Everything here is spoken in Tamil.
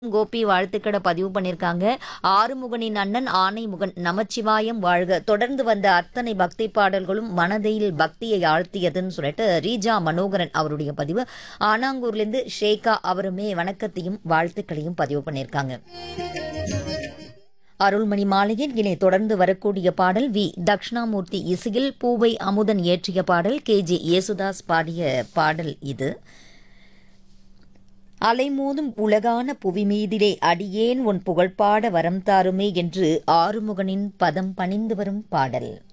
கோபி வாழ்த்துக்களை பதிவு பண்ணியிருக்காங்க ஆறுமுகனின் அண்ணன் ஆனைமுகன் நமச்சிவாயம் வாழ்க தொடர்ந்து வந்த அத்தனை பக்தி பாடல்களும் மனதில் பக்தியை ஆழ்த்தியதுன்னு சொல்லிட்டு ரீஜா மனோகரன் அவருடைய பதிவு ஆனாங்கூர்லேருந்து ஷேகா அவருமே வணக்கத்தையும் வாழ்த்துக்களையும் பதிவு பண்ணியிருக்காங்க அருள்மணி மாலையில் இனி தொடர்ந்து வரக்கூடிய பாடல் வி தக்ஷணாமூர்த்தி இசையில் பூவை அமுதன் இயற்றிய பாடல் கே ஜே யேசுதாஸ் பாடிய பாடல் இது அலைமோதும் உலகான புவி மீதிலே அடியேன் உன் புகழ்பாட வரம் தாருமே என்று ஆறுமுகனின் பதம் பணிந்து வரும் பாடல்